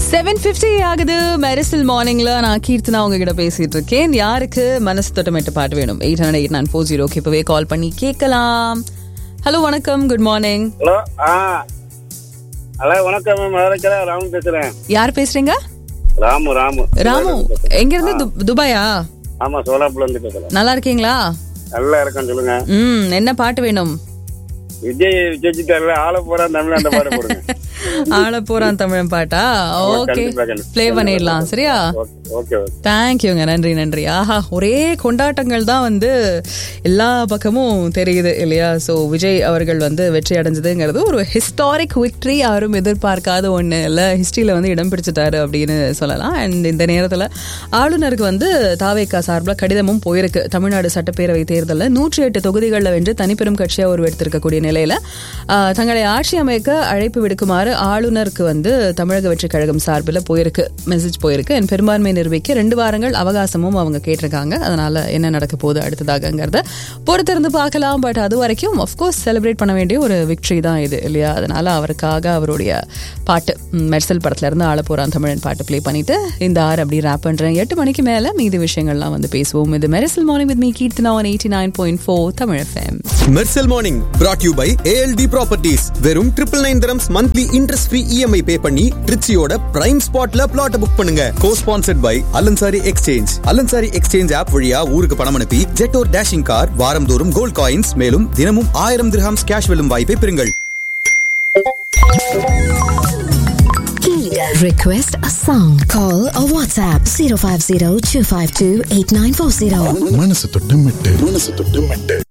Seven fifty ஆகுது மெரிசல் மார்னிங்ல நான் கீர்த்தனா உங்ககிட்ட பேசிட்டு இருக்கேன் யாருக்கு மனசு தொட்டமிட்டு பாட்டு வேணும் eight hundred eight nine four ஜீரோக்கு இப்பவே கால் பண்ணி கேட்கலாம் ஹலோ வணக்கம் குட் மார்னிங் ஹலோ ஆ ஹலோ வணக்கம் மேம் மதுரைக்கல ராமு பேசுறேன் யார் பேசுறீங்க ராமு ராமு ராமு எங்க இருந்து து- துபாயா ஆமா சோலாப்புல இருந்து பேசுறேன் நல்லா இருக்கீங்களா நல்லா இருக்கேன் சொல்லுங்க ம் என்ன பாட்டு வேணும் விஜய் ஜெயிச்சிட்டாருல ஆள போறா தமிழ்நாட்ட பாட போடுங்க ஆள போறான் தமிழன் பாட்டா ஓகே கண்டிப்பா, கண்டிப்பா. ப்ளே பண்ணிடலாம் சரியா ஓகே ஓகே ஓகே தேங்க்யூங்க நன்றி நன்றி ஆஹா ஒரே கொண்டாட்டங்கள் தான் வந்து எல்லா பக்கமும் தெரியுது இல்லையா ஸோ விஜய் அவர்கள் வந்து வெற்றி அடைஞ்சதுங்கிறது ஒரு ஹிஸ்டாரிக் விக்ட்ரி யாரும் எதிர்பார்க்காத ஒன்று இல்லை ஹிஸ்ட்ரியில் வந்து இடம் பிடிச்சிட்டாரு அப்படின்னு சொல்லலாம் அண்ட் இந்த நேரத்தில் ஆளுநருக்கு வந்து தாவேக்கா சார்பில் கடிதமும் போயிருக்கு தமிழ்நாடு சட்டப்பேரவை தேர்தலில் நூற்றி எட்டு தொகுதிகளில் வென்று தனிப்பெரும் கட்சியாக உருவெடுத்திருக்கக்கூடிய நிலையில் ஆஹ், தங்களை ஆட்சி அமைக்க அழைப்பு விடுக்குமாறு ஆளுநருக்கு வந்து தமிழக வெற்றிக் கழகம் சார்பில் போயிருக்கு மெசேஜ் போயிருக்கு என் பெரும்பான்மை நிரூபிக்க ரெண்டு வாரங்கள் அவகாசமும் அவங்க கேட்டிருக்காங்க அதனால என்ன நடக்க போகுது அடுத்ததாகங்கிறத பொறுத்திருந்து பார்க்கலாம் பட் அது வரைக்கும் அஃப்கோர்ஸ் செலிப்ரேட் பண்ண வேண்டிய ஒரு விக்ட்ரி தான் இது இல்லையா அதனால அவருக்காக அவருடைய பாட்டு ம், மெர்சல் படத்துல இருந்து ஆள போறான் தமிழன் பாட்டு ப்ளே பண்ணிட்டு இந்த ஆறு அப்படி ரேப் பண்றேன் எட்டு மணிக்கு மேல மீதி விஷயங்கள்லாம் வந்து பேசுவோம் இது Mersal morning with me Keerthana one eighty nine point four Tamil FM Mersal morning brought you by ALT properties வெறும் ட்ரிபிள் நைன் தரம்ஸ் monthly interest free EMI pay பண்ணி ட்ரிச்சியோட பிரைம் ஸ்பாட்ல பிளாட் புக் பண்ணுங்க co sponsored by Al Ansari exchange Al Ansari exchange app வழியா ஊருக்கு பணம் அனுப்பி ஜெட்டோர் டேஷிங் கார் வாரந்தோறும் கோல்ட் காயின்ஸ் மேலும் தினமும் ஆயிரம் திரஹாம்ஸ் கேஷ் வெல்லும் வாய்ப்பை பெறுங்கள் Request a song. Call or WhatsApp 050 252 8940. மனசு தொட்டு மெட்டு மனசு தொட்டு மெட்டு